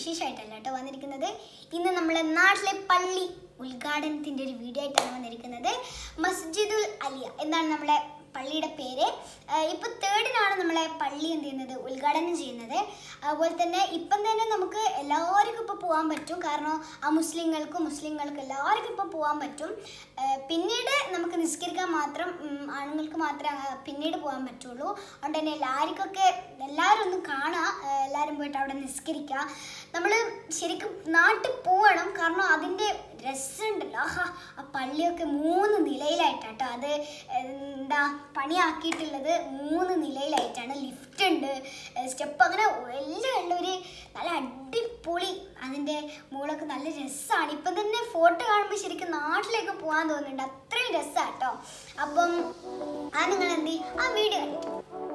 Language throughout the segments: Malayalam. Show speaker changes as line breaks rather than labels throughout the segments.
വിശേഷമായിട്ടല്ല കേട്ടോ വന്നിരിക്കുന്നത് ഇന്ന് നമ്മളെ നാട്ടിലെ പള്ളി ഉദ്ഘാടനത്തിൻ്റെ ഒരു വീഡിയോ ആയിട്ടാണ് വന്നിരിക്കുന്നത് മസ്ജിദുൽ അലിയ എന്നാണ് നമ്മളെ പള്ളിയുടെ പേര് ആഹ് ഇപ്പൊ തേർഡിനാണ് നമ്മളെ പള്ളി എന്ത് ചെയ്യുന്നത് ഉദ്ഘാടനം ചെയ്യുന്നത് അതുപോലെ തന്നെ ഇപ്പം തന്നെ നമുക്ക് എല്ലാവർക്കും ഇപ്പോൾ പോകാൻ പറ്റും കാരണം ആ മുസ്ലിങ്ങൾക്കും മുസ്ലിങ്ങൾക്കും എല്ലാവർക്കും ഇപ്പോൾ പോകാൻ പറ്റും ആഹ് പിന്നീട് നമുക്ക് നിസ്കരിക്കാൻ മാത്രം ഉം, ആണുങ്ങൾക്ക് മാത്രമേ ആ- പിന്നീട് പോകാൻ പറ്റുള്ളൂ അതുകൊണ്ട് തന്നെ എല്ലാവർക്കൊക്കെ എല്ലാവരും ഒന്ന് കാണാം ആഹ് എല്ലാവരും പോയിട്ട് അവിടെ നിസ്കരിക്കുക നമ്മൾ ശരിക്കും നാട്ടിൽ പോകണം കാരണം അതിൻ്റെ രസമുണ്ടല്ലോ ആഹാ ആ പള്ളിയൊക്കെ മൂന്ന് നിലയിലായിട്ടാട്ടോ അത് എന്താ പണിയാക്കിയിട്ടുള്ളത് മൂന്ന് നിലയിലായിട്ടാണ് ലിഫ്റ്റ് ഉണ്ട് സ്റ്റെപ്പ് അങ്ങനെ എല്ലാം ഉള്ള ഒരു നല്ല അടിപൊളി അതിൻ്റെ മുകളൊക്കെ നല്ല രസമാണ് ഇപ്പം തന്നെ ഫോട്ടോ കാണുമ്പോൾ ശരിക്കും നാട്ടിലേക്ക് പോകാൻ തോന്നുന്നുണ്ട് അത്രയും രസമാണ് കേട്ടോ അപ്പം ആ നിങ്ങൾ എന്ത് ചെയ്യും? ആ വീഡിയോ കണ്ടിട്ട്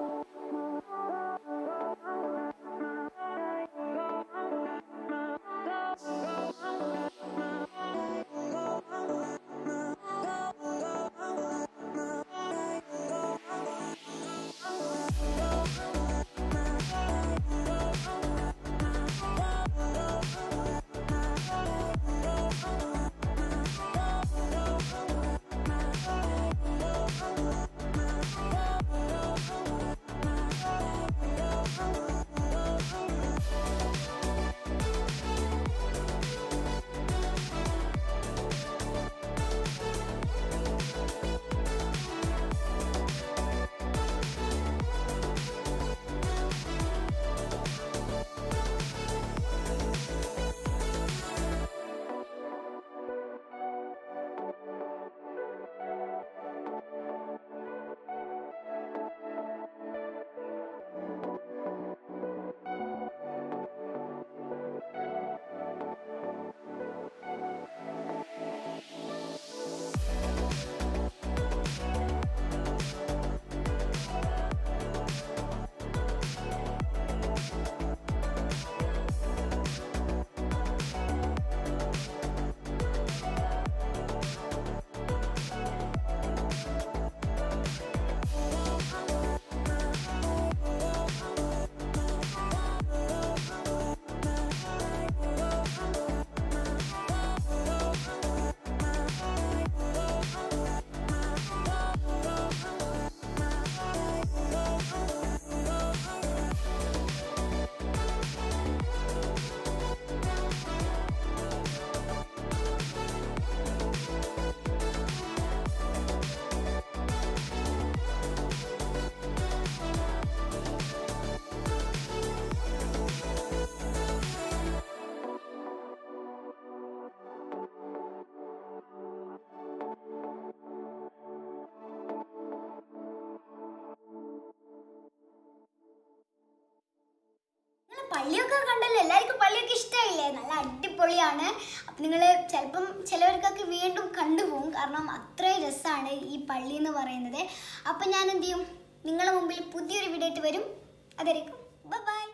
നിങ്ങൾ പള്ളിയൊക്കെ കണ്ടല്ലോ എല്ലാവർക്കും പള്ളിയൊക്കെ ഇഷ്ടമായില്ലേ നല്ല അടിപൊളിയാണ് അപ്പം നിങ്ങൾ ചിലപ്പം ചിലവർക്കൊക്കെ വീണ്ടും കണ്ടുപോകും കാരണം അത്രയും രസമാണ് ഈ പള്ളി എന്ന് പറയുന്നത് അപ്പം ഞാൻ എന്ത് ചെയ്യും നിങ്ങളുടെ മുമ്പിൽ പുതിയൊരു വീഡിയോ ആയിട്ട് വരും അതായിരിക്കും ബൈ